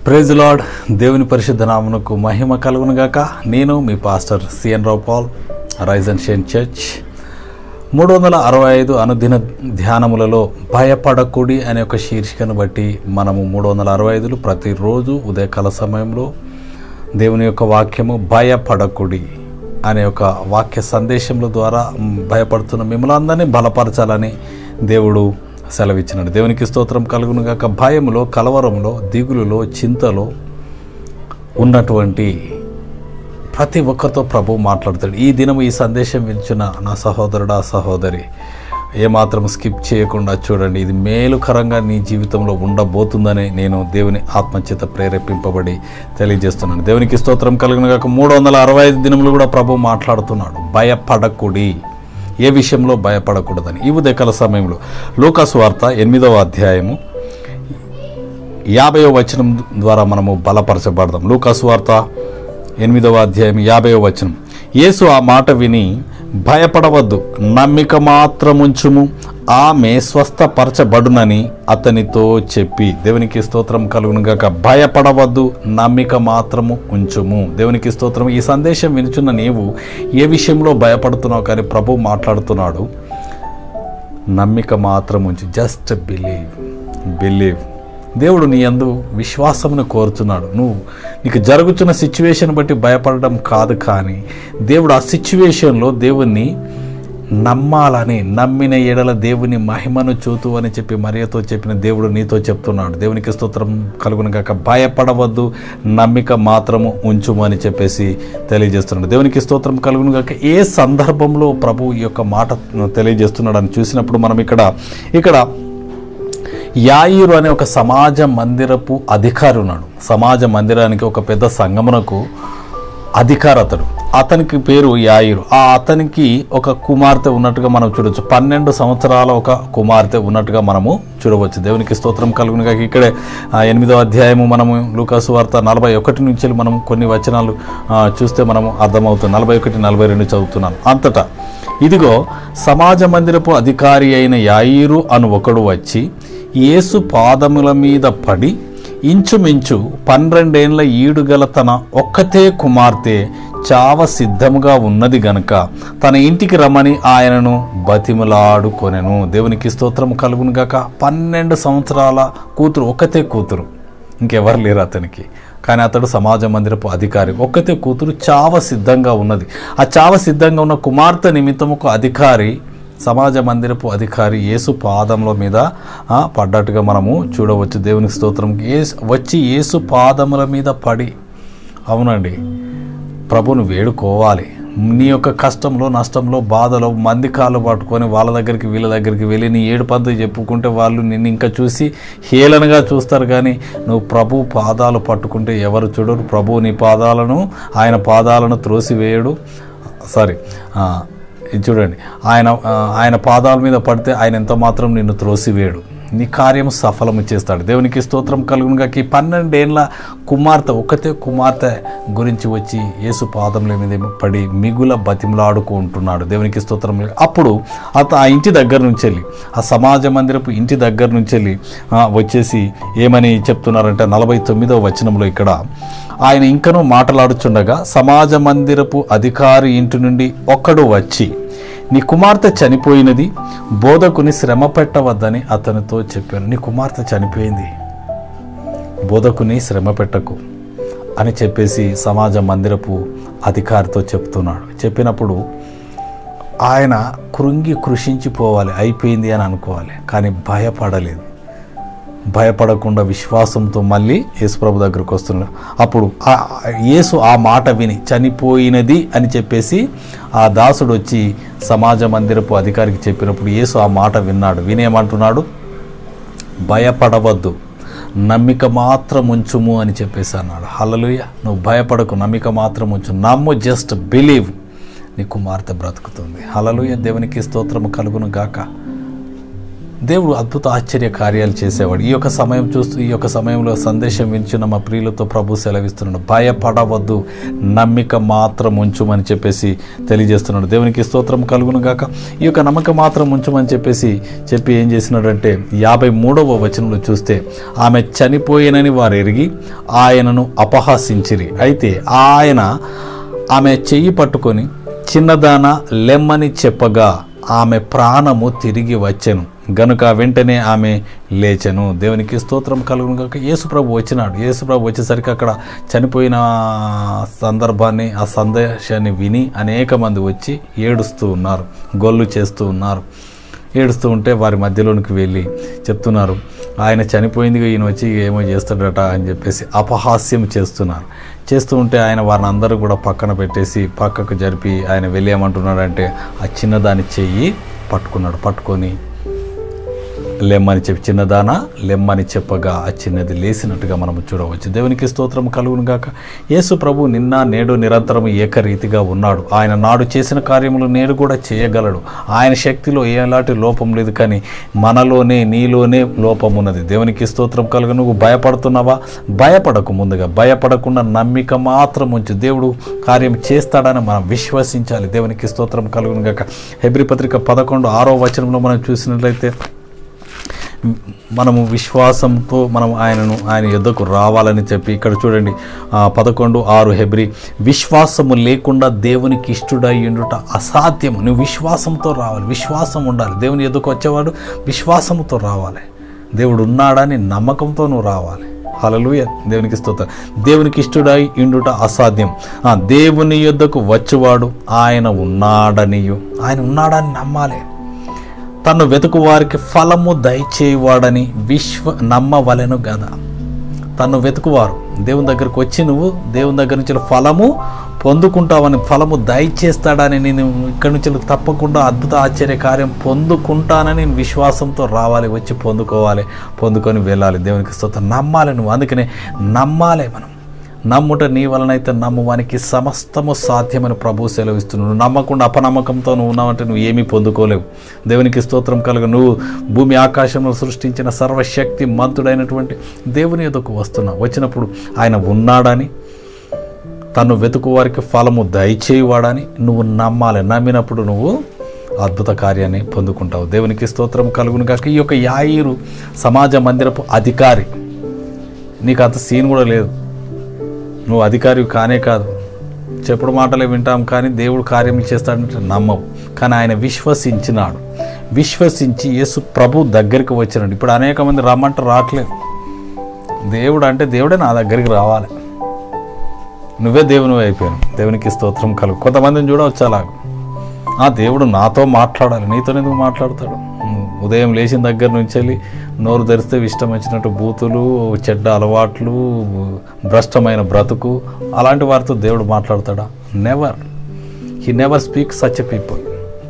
praise lord దేవుని పరిశుద్ధ నామమునకు మహిమ కలుగును గాక నేను మీ pastor C N Rao Paul rise and shine church మూడు వందల అరవై ఐదు అనుదిన ధ్యానములలో భయపడకుడి అనే ఒక శీర్షికను బట్టి మనము మూడు వందల అరవై ఐదులు ప్రతిరోజు ఉదయకాల సమయంలో దేవుని యొక్క వాక్యము భయపడకుడి అనే ఒక వాక్య సందేశముల ద్వారా మ్, భయపడుతున్న మిమ్మల్ని అందరినీ బలపరచాలని దేవుడు సెలవిచ్చినాడు దేవునికి స్తోత్రం కలుగును గాక భయములో కలవరములో దిగులులో చింతలో ఉన్నటువంటి ప్రతి ఒక్కరితో ప్రభు మాట్లాడుతాడు ఈ దినం ఈ సందేశం వించున్న నా సహోదరుడా సహోదరి ఏమాత్రం స్కిప్ చేయకుండా చూడండి ఇది మేలుకరంగా నీ జీవితంలో ఉండబోతుందని నేను దేవుని ఆత్మచేత ప్రేరేపింపబడి తెలియజేస్తున్నాను దేవునికి స్తోత్రం కలిగిన కాక మూడు వందల అరవై ఐదు దినములు కూడా ప్రభు మాట్లాడుతున్నాడు భయపడకుడి ఏ విషయంలో భయపడకూడదని ఈ ఉదయకాల సమయంలో లూకాసు వార్త ఎనిమిదవ అధ్యాయము యాభైవ వచనం ద్వారా మనము బలపరచబడదాం లూకాసు వార్త ఎనిమిదవ అధ్యాయం యాభైవ వచనం యేసు ఆ మాట విని భయపడవద్దు నమ్మిక మాత్రముంచుము ఆమె స్వస్థపరచబడునని అతనితో చెప్పి దేవునికి స్తోత్రం కలుగును గాక భయపడవద్దు నమ్మిక మాత్రము ఉంచుము దేవునికి స్తోత్రం ఈ సందేశం వినుచున్న నీవు ఏ విషయంలో భయపడుతున్నావు కానీ ప్రభు మాట్లాడుతున్నాడు నమ్మిక మాత్రం ఉంచి జస్ట్ బిలీవ్ బిలీవ్ దేవుడు నీ అందు విశ్వాసమును కోరుతున్నాడు నువ్వు నీకు జరుగుతున్న సిచ్యువేషన్ బట్టి భయపడడం కాదు కానీ దేవుడు ఆ సిచ్యువేషన్లో దేవుణ్ణి నమ్మాలని నమ్మిన ఎడల దేవుని మహిమను చూతు అని చెప్పి మరియతో చెప్పిన దేవుడు నీతో చెప్తున్నాడు దేవునికి స్తోత్రం కలుగును కాక భయపడవద్దు నమ్మిక మాత్రము ఉంచుము అని చెప్పేసి తెలియజేస్తున్నాడు దేవునికి స్తోత్రం కలుగును కాక ఏ సందర్భంలో ప్రభు ఈ యొక్క మాట తెలియజేస్తున్నాడు అని చూసినప్పుడు మనం ఇక్కడ ఇక్కడ యాయిరు అనే ఒక సమాజ మందిరపు అధికారి ఉన్నాడు సమాజ మందిరానికి ఒక పెద్ద సంగమునకు అధికారి అతడు అతనికి పేరు యాయిరు ఆ అతనికి ఒక కుమార్తె ఉన్నట్టుగా మనం చూడవచ్చు పన్నెండు సంవత్సరాల ఒక కుమార్తె ఉన్నట్టుగా మనము చూడవచ్చు దేవునికి స్తోత్రం కలుగును కాక ఇక్కడే ఆ, ఎనిమిదో అధ్యాయము మనము లూకాసు వార్త నలభై ఒకటి నుంచి మనం కొన్ని వచనాలు ఆ, చూస్తే మనము అర్థమవుతుంది నలభై ఒకటి నలభై రెండు చదువుతున్నాను అంతటా ఇదిగో సమాజ మందిరపు అధికారి అయిన యాయిరు అను ఒకడు వచ్చి యేసు పాదముల మీద పడి ఇంచుమించు పన్నెండేండ్ల ఈడుగల తన ఒక్కతే కుమార్తె చావ సిద్ధముగా ఉన్నది గనుక తన ఇంటికి రమ్మని ఆయనను బతిమలాడుకొనెను దేవునికి స్తోత్రం కలుగును గాక పన్నెండు సంవత్సరాల కూతురు ఒక్కతే కూతురు ఇంకెవరు లేరు అతనికి కానీ అతడు సమాజ మందిరపు అధికారి ఒక్కతే కూతురు చావ సిద్ధంగా ఉన్నది ఆ చావ సిద్ధంగా ఉన్న కుమార్తె నిమిత్తం ఒక అధికారి సమాజ మందిరపు అధికారి యేసు పాదముల మీద ఆ, పడ్డట్టుగా మనము చూడవచ్చు దేవునికి స్తోత్రం ఏసు వచ్చి యేసు పాదముల మీద పడి అవునండి ప్రభును వేడుకోవాలి నీ యొక్క కష్టంలో నష్టంలో బాధలో మంది కాళ్ళు పట్టుకొని వాళ్ళ దగ్గరికి వీళ్ళ దగ్గరికి వెళ్ళి నీ ఏడు పంతు చెప్పుకుంటే వాళ్ళు నిన్ను ఇంకా చూసి హేళనగా చూస్తారు కానీ నువ్వు ప్రభు పాదాలు పట్టుకుంటే ఎవరు చూడరు ప్రభు నీ పాదాలను ఆయన పాదాలను త్రోసివేయడు సారీ ఆ, ఇది చూడండి ఆయన ఆ, ఆయన పాదాల మీద పడితే ఆయన ఎంత మాత్రం నిన్ను త్రోసివేయడు నీ కార్యం సఫలము చేస్తాడు దేవునికి స్తోత్రం కలుగునుగా ఈ పన్నెండేళ్ల కుమార్తె ఒక్కతే కుమార్తె గురించి వచ్చి యేసు పాదముల మీద పడి మిగుల బతిమలాడుకుంటున్నాడు దేవునికి స్తోత్రం అప్పుడు అత ఆ ఇంటి దగ్గర నుంచి వెళ్ళి ఆ సమాజ మందిరపు ఇంటి దగ్గర నుంచి వెళ్ళి ఆ, వచ్చేసి ఏమని చెప్తున్నారంటే నలభై తొమ్మిదవ వచనంలో ఇక్కడ ఆయన ఇంకనూ మాట్లాడుచుండగా సమాజ మందిరపు అధికారి ఇంటి నుండి ఒక్కడు వచ్చి నీ కుమార్తె చనిపోయినది బోధకుని శ్రమ పెట్టవద్దని అతనితో చెప్పాను నీ కుమార్తె చనిపోయింది బోధకుని శ్రమ పెట్టకు అని చెప్పేసి సమాజ మందిరపు అధికారితో చెప్తున్నాడు చెప్పినప్పుడు ఆయన కృంగి కృషించిపోవాలి అయిపోయింది అని అనుకోవాలి కానీ భయపడలేదు భయపడకుండా విశ్వాసంతో మళ్ళీ యేసుప్రభు దగ్గరకు వస్తున్నాడు అప్పుడు ఆ- ఆ యేసు ఆ మాట విని చనిపోయినది అని చెప్పేసి ఆ దాసుడు వచ్చి సమాజ మందిరపు అధికారికి చెప్పినప్పుడు యేసు ఆ మాట విన్నాడు వినేమంటున్నాడు భయపడవద్దు నమ్మిక మాత్రం ఉంచుము అని చెప్పేసి అన్నాడు హల్లలుయ నువ్వు భయపడకు నమ్మిక మాత్రం ఉంచు నమ్ము జస్ట్ బిలీవ్ నీ కుమార్తె బ్రతుకుతుంది హల్లలుయ దేవునికి స్తోత్రము కలుగును గాక దేవుడు అద్భుత ఆశ్చర్య కార్యాలు చేసేవాడు ఈ యొక్క సమయం చూస్తూ ఈ యొక్క సమయంలో సందేశం వించున్న మా ప్రియులతో ప్రభు సెలవిస్తున్నాడు భయపడవద్దు నమ్మిక మాత్రం ఉంచుమని చెప్పేసి తెలియజేస్తున్నాడు దేవునికి స్తోత్రం కలుగును గాక ఈ యొక్క నమ్మకం మాత్రం ఉంచమని చెప్పేసి చెప్పి ఏం చేసినాడంటే యాభై మూడవ వచనంలో చూస్తే ఆమె చనిపోయినని వారు ఎరిగి ఆయనను అపహాసించిరి అయితే ఆయన ఆమె చెయ్యి పట్టుకొని చిన్నదాన లెమ్మని చెప్పగా ఆమె ప్రాణము తిరిగి వచ్చెను గనుక వెంటనే ఆమె లేచెను దేవునికి స్తోత్రం కలుగును కాక యేసుప్రభు వచ్చినాడు యేసుప్రభు వచ్చేసరికి అక్కడ చనిపోయిన సందర్భాన్ని ఆ సందేశాన్ని విని అనేక మంది వచ్చి ఏడుస్తూ ఉన్నారు గొల్లు చేస్తూ ఉన్నారు ఏడుస్తూ ఉంటే వారి మధ్యలోనికి వెళ్ళి చెప్తున్నారు ఆయన చనిపోయింది ఈయన వచ్చి ఏమో చేస్తాడట అని చెప్పేసి అపహాస్యం చేస్తున్నారు చేస్తూ ఉంటే ఆయన వారిని అందరూ కూడా పక్కన పెట్టేసి పక్కకు జరిపి ఆయన వెళ్ళి ఏమంటున్నాడంటే ఆ చిన్నదాని చెయ్యి పట్టుకున్నాడు పట్టుకొని లెమ్మని చెప్పి చిన్నదాన లెమ్మని చెప్పగా ఆ చిన్నది లేసినట్టుగా మనం చూడవచ్చు దేవునికి స్తోత్రం కలుగును గాక యేసు ప్రభు నిన్న నేడు నిరంతరం ఏకరీతిగా ఉన్నాడు ఆయన నాడు చేసిన కార్యములు నేడు కూడా చేయగలడు ఆయన శక్తిలో ఎలాంటి లోపం లేదు కానీ మనలోనే నీలోనే లోపం ఉన్నది దేవునికి స్తోత్రం కలుగు నువ్వు భయపడుతున్నావా భయపడకు ముందుగా భయపడకుండా నమ్మిక మాత్రం ఉంచు దేవుడు కార్యం చేస్తాడని మనం విశ్వసించాలి దేవునికి స్తోత్రం కలుగును గాక హెబ్రి పత్రిక పదకొండు ఆరో వచనంలో మనం చూసినట్లయితే మనము విశ్వాసంతో మనం ఆయనను ఆయన యుద్ధకు రావాలని చెప్పి ఇక్కడ చూడండి ఆ, పదకొండు ఆరు హెబ్రి విశ్వాసము లేకుండా దేవునికి ఇష్టడై ఉండుట అసాధ్యము నువ్వు విశ్వాసంతో రావాలి విశ్వాసం ఉండాలి దేవుని ఎదుకు వచ్చేవాడు విశ్వాసంతో రావాలి దేవుడు ఉన్నాడని నమ్మకంతో నువ్వు రావాలి హలలుయ దేవునికి స్తోత్రం దేవునికి ఇష్టడై ఇండుట అసాధ్యం ఆ దేవుని యొద్దకు వచ్చేవాడు ఆయన ఉన్నాడనియు ఆయన ఉన్నాడని నమ్మాలి తను వెతుకు వారికి ఫలము దయచేవాడని విశ్వ నమ్మవలెను కదా తను వెతుకువారు దేవుని దగ్గరకు వచ్చి నువ్వు దేవుని దగ్గర నుంచి ఫలము పొందుకుంటావని ఫలము దయచేస్తాడని నేను ఇక్కడి నుంచి తప్పకుండా అద్భుత ఆశ్చర్య కార్యం పొందుకుంటానని నేను విశ్వాసంతో రావాలి వచ్చి పొందుకోవాలి పొందుకొని వెళ్ళాలి దేవునికి స్తోత్రం నమ్మాలి నువ్వు అందుకనే నమ్మాలి మనం నమ్ముట నీ వలనైతే నమ్మువానికి సమస్తము సాధ్యమని ప్రభు సెలవిస్తున్నాడు నువ్వు నమ్మకుండా అపనమ్మకంతో నువ్వు ఉన్నావంటే నువ్వు ఏమీ పొందుకోలేవు దేవునికి స్తోత్రం కలుగు నువ్వు భూమి ఆకాశంలో సృష్టించిన సర్వశక్తి మంతుడైనటువంటి దేవుని ఎదుకు వస్తున్నావు వచ్చినప్పుడు ఆయన ఉన్నాడని తను వెతుకు వారికి ఫలము దయచేయవాడని నువ్వు నమ్మాలి నమ్మినప్పుడు నువ్వు అద్భుత కార్యాన్ని పొందుకుంటావు దేవునికి స్తోత్రం కలుగును కాక ఈ యొక్క యాయిరు సమాజ మందిరపు అధికారి నీకు అంత సీన్ కూడా లేదు నువ్వు అధికారి కానే కాదు చెప్పుడు మాటలే వింటాం కానీ దేవుడు కార్యం చేస్తాడంటే నమ్మవు కానీ ఆయన విశ్వసించినాడు విశ్వసించి యేసు ప్రభు దగ్గరికి వచ్చినాడు ఇప్పుడు అనేక మంది రమ్మంటే రావట్లేదు దేవుడు అంటే దేవుడే నా దగ్గరికి రావాలి నువ్వే దేవుని అయిపోయాను దేవునికి స్తోత్రం కలుగు కొంతమందిని చూడవచ్చు అలాగ ఆ దేవుడు నాతో మాట్లాడాలి నీతో ఎందుకు మాట్లాడతాడు ఉమ్, ఉదయం లేచిన దగ్గర నుంచి వెళ్ళి నోరు తెరిస్తే ఇష్టం వచ్చినట్టు బూతులు చెడ్డ అలవాట్లు భ్రష్టమైన బ్రతుకు అలాంటి వారితో దేవుడు మాట్లాడతాడా never he never speak such a people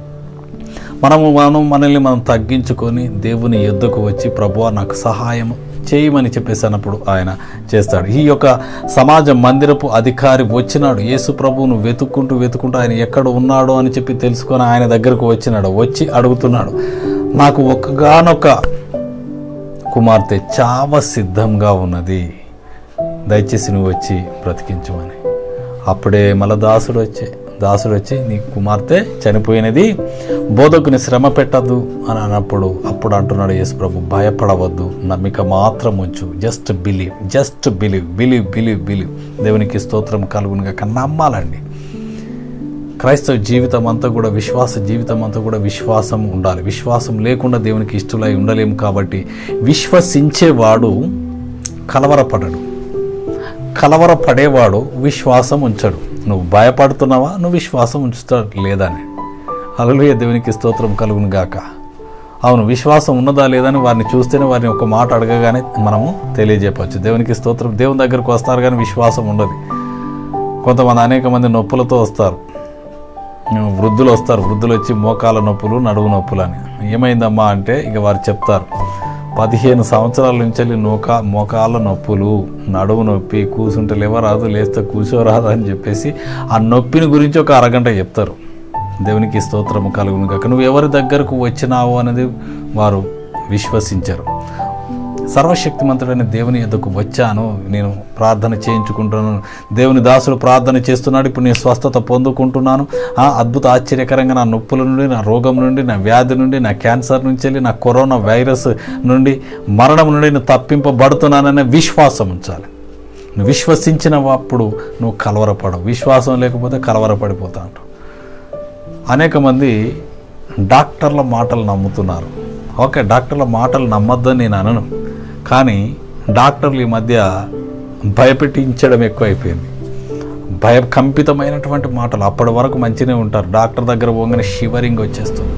మనము మనం మనల్ని మనం తగ్గించుకొని దేవుని యుద్ధకు వచ్చి ప్రభువా నాకు సహాయం చేయమని చెప్పేసి అన్నప్పుడు ఆయన చేస్తాడు ఈ యొక్క సమాజ మందిరపు అధికారి వచ్చినాడు యేసు ప్రభువును వెతుక్కుంటూ వెతుక్కుంటూ ఆయన ఎక్కడ ఉన్నాడో అని చెప్పి తెలుసుకొని ఆయన దగ్గరకు వచ్చినాడు వచ్చి అడుగుతున్నాడు నాకు ఒక్కగానొక్క కుమార్తె చావ సిద్ధంగా ఉన్నది దయచేసి నువ్వు వచ్చి బ్రతికించమని అప్పుడే మళ్ళా దాసుడు వచ్చే దాసుడు వచ్చి నీ కుమార్తె చనిపోయినది బోధకుని శ్రమ పెట్టద్దు అని అన్నప్పుడు అప్పుడు అంటున్నాడు యేసు ప్రభు భయపడవద్దు నమ్మిక మాత్రం ఉంచు just believe just believe believe believe believe దేవునికి స్తోత్రం కలుగునుగా నమ్మాలండి క్రైస్తవ జీవితం అంతా కూడా విశ్వాస జీవితం అంతా కూడా విశ్వాసం ఉండాలి విశ్వాసం లేకుండా దేవునికి ఇష్టలై ఉండలేము కాబట్టి విశ్వసించేవాడు కలవరపడడు కలవరపడేవాడు విశ్వాసం ఉంచడు నువ్వు భయపడుతున్నావా నువ్వు విశ్వాసం ఉంచుతాడు లేదని అలలుయ దేవునికి స్తోత్రం కలుగును గాక అవును విశ్వాసం ఉన్నదా లేదని వారిని చూస్తేనే వారిని ఒక మాట అడగగానే మనము తెలియజేయవచ్చు దేవునికి స్తోత్రం దేవుని దగ్గరకు వస్తారు కానీ విశ్వాసం ఉండదు కొంతమంది అనేక మంది నొప్పులతో వస్తారు వృద్ధులు వస్తారు వృద్ధులు వచ్చి మోకాల నొప్పులు నడువు నొప్పులు అని ఏమైందమ్మా అంటే ఇక వారు చెప్తారు పదిహేను సంవత్సరాల నుంచి వెళ్ళి నోకా మోకాల నొప్పులు నడువు నొప్పి కూసుంటే లేవరాదు లేస్తే కూర్చోరాదు అని చెప్పేసి ఆ నొప్పిని గురించి ఒక అరగంట చెప్తారు దేవునికి స్తోత్రము కలుగును కాక నువ్వు ఎవరి దగ్గరకు వచ్చినావు అనేది వారు విశ్వసించారు సర్వశక్తిమంతుడైన దేవుని ఎద్దకు వచ్చాను నేను ప్రార్థన చేయించుకుంటున్నాను దేవుని దాసుడు ప్రార్థన చేస్తున్నాడు ఇప్పుడు నేను స్వస్థత పొందుకుంటున్నాను ఆ అద్భుత ఆశ్చర్యకరంగా నా నొప్పుల నుండి నా రోగం నుండి నా వ్యాధి నుండి నా క్యాన్సర్ నుంచి వెళ్ళి నా కరోనా వైరస్ నుండి మరణం నుండి నేను తప్పింపబడుతున్నాననే విశ్వాసం ఉంచాలి నువ్వు విశ్వసించిన అప్పుడు నువ్వు కలవరపడవు విశ్వాసం లేకపోతే కలవరపడిపోతా అంటావు అనేక మంది డాక్టర్ల మాటలు నమ్ముతున్నారు ఓకే డాక్టర్ల మాటలు నమ్మొద్దని నేను అనను కానీ డాక్టర్లు ఈ మధ్య భయపెట్టించడం ఎక్కువైపోయింది భయకంపితమైనటువంటి మాటలు అప్పటి వరకు మంచిగానే ఉంటారు డాక్టర్ దగ్గర పోగానే షివరింగ్ వచ్చేస్తుంది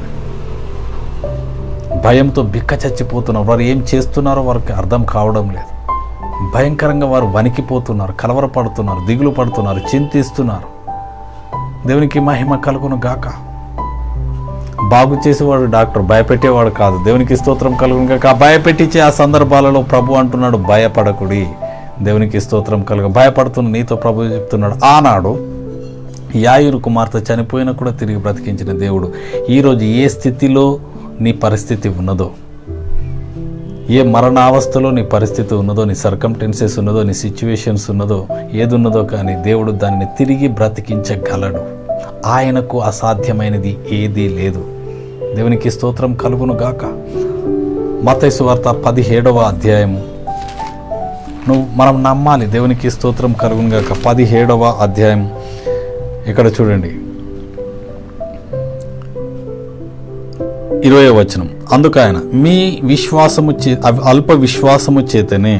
భయంతో బిక్క చచ్చిపోతున్నారు వారు ఏం చేస్తున్నారో వారికి అర్థం కావడం లేదు భయంకరంగా వారు వణికిపోతున్నారు కలవరపడుతున్నారు దిగులు పడుతున్నారు చింతిస్తున్నారు దేవునికి మహిమ కలుగును గాక బాగు చేసేవాడు డాక్టర్ భయపెట్టేవాడు కాదు దేవునికి స్తోత్రం కలుగును గాక ఆ భయపెట్టించే ఆ సందర్భాలలో ప్రభు అంటున్నాడు భయపడకుడి దేవునికి స్తోత్రం కలుగ భయపడుతున్న నీతో ప్రభు చెప్తున్నాడు ఆనాడు యాయురు కుమార్తె చనిపోయినా కూడా తిరిగి బ్రతికించిన దేవుడు ఈరోజు ఏ స్థితిలో నీ పరిస్థితి ఉన్నదో ఏ మరణావస్థలో నీ పరిస్థితి ఉన్నదో నీ సర్కంటెన్సెస్ ఉన్నదో నీ సిచ్యువేషన్స్ ఉన్నదో ఏది ఉన్నదో కానీ దేవుడు దానిని తిరిగి బ్రతికించగలడు ఆయనకు అసాధ్యమైనది ఏదీ లేదు దేవునికి స్తోత్రం కలుగును గాక మతైసు వార్త పదిహేడవ అధ్యాయము నువ్వు మనం నమ్మాలి దేవునికి స్తోత్రం కలుగును గాక పదిహేడవ అధ్యాయం ఇక్కడ చూడండి ఇరవై వచనం అందుకు ఆయన మీ విశ్వాసము చే అవి అల్ప విశ్వాసము చేతనే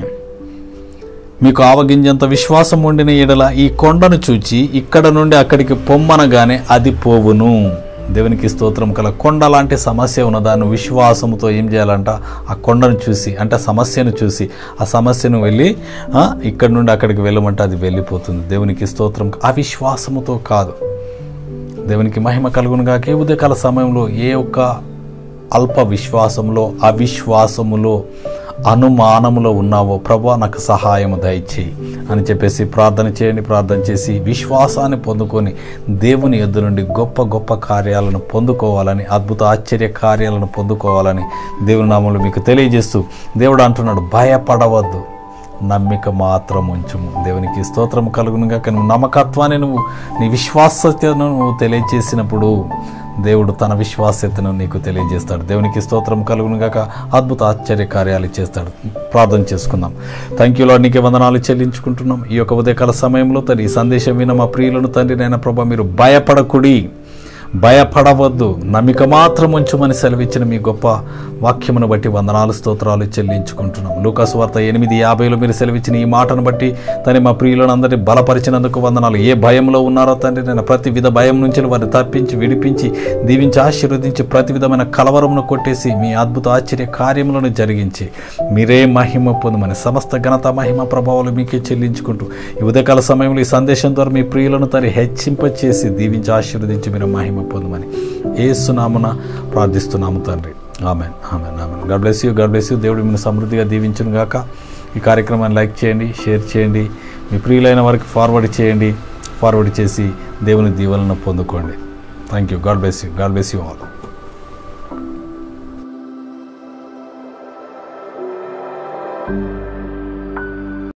మీకు ఆవగింజంత విశ్వాసం ఉండిన ఎడల ఈ కొండను చూచి ఇక్కడ నుండి అక్కడికి పొమ్మనగానే అది పోవును దేవునికి స్తోత్రం కల కొండ లాంటి సమస్య ఉన్నదాన్ని విశ్వాసముతో ఏం చేయాలంట ఆ కొండను చూసి అంటే ఆ సమస్యను చూసి ఆ సమస్యను వెళ్ళి ఆ, ఇక్కడ నుండి అక్కడికి వెళ్ళమంటే అది వెళ్ళిపోతుంది దేవునికి స్తోత్రం ఆ విశ్వాసముతో కాదు దేవునికి మహిమ కలుగునుగా ఏ ఉదయకాల సమయంలో ఏ ఒక్క అల్ప విశ్వాసములో అవిశ్వాసములో అనుమానములో ఉన్నావో ప్రభా నాకు సహాయము దయచేయి అని చెప్పేసి ప్రార్థన చేయండి ప్రార్థన చేసి విశ్వాసాన్ని పొందుకొని దేవుని ఎద్దు నుండి గొప్ప గొప్ప కార్యాలను పొందుకోవాలని అద్భుత ఆశ్చర్య కార్యాలను పొందుకోవాలని దేవుని నామంలో మీకు తెలియజేస్తూ దేవుడు అంటున్నాడు భయపడవద్దు నమ్మిక మాత్రం ఉంచుము దేవునికి స్తోత్రం కలుగునుగా నువ్వు నమ్మకత్వాన్ని నువ్వు నీ విశ్వాసతను నువ్వు తెలియజేసినప్పుడు దేవుడు తన విశ్వాస్యతను నీకు తెలియజేస్తాడు దేవునికి స్తోత్రం కలుగునుగాక అద్భుత ఆశ్చర్య కార్యాలు చేస్తాడు ప్రార్థన చేసుకుందాం థ్యాంక్ యూ లాడ్ నీకే వందనాలు చెల్లించుకుంటున్నాం ఈ యొక్క ఉదయకాల సమయంలో తన ఈ సందేశం విన మా ప్రియులను తండ్రి నైనా ప్రభా మీరు భయపడకుడి భయపడవద్దు నమ్మిక మాత్రం ఉంచుమని సెలవిచ్చిన మీ గొప్ప వాక్యమును బట్టి వందనాలు స్తోత్రాలు చెల్లించుకుంటున్నాం లూకాసు వార్త ఎనిమిది యాభైలో మీరు సెలవిచ్చిన ఈ మాటను బట్టి తని మా ప్రియులను అందరినీ బలపరిచినందుకు వందనాలు ఏ భయంలో ఉన్నారో తండ్రి నేను ప్రతి విధ భయం నుంచి వారిని తప్పించి విడిపించి దీవించి ఆశీర్వదించి ప్రతి విధమైన కలవరమును కొట్టేసి మీ అద్భుత ఆశ్చర్య కార్యములను జరిగించి మీరే మహిమ పొందమని సమస్త ఘనత మహిమ ప్రభావాలు మీకే చెల్లించుకుంటూ ఈ ఉదయకాల సమయంలో ఈ సందేశం ద్వారా మీ ప్రియులను తరి హెచ్చింపచేసి దీవించి ఆశీర్వదించి మీరు మహిమ పొందమని ఏసునామున ప్రార్థిస్తున్నాము తండ్రి amen amen amen God bless you God bless you దేవుడు మిమ్మల్ని సమృద్ధిగా దీవించును గాక ఈ కార్యక్రమాన్ని లైక్ చేయండి షేర్ చేయండి మీ ప్రియులైన వారికి ఫార్వర్డ్ చేయండి ఫార్వర్డ్ చేసి దేవుని దీవెనలను పొందుకోండి thank you God bless you God bless you all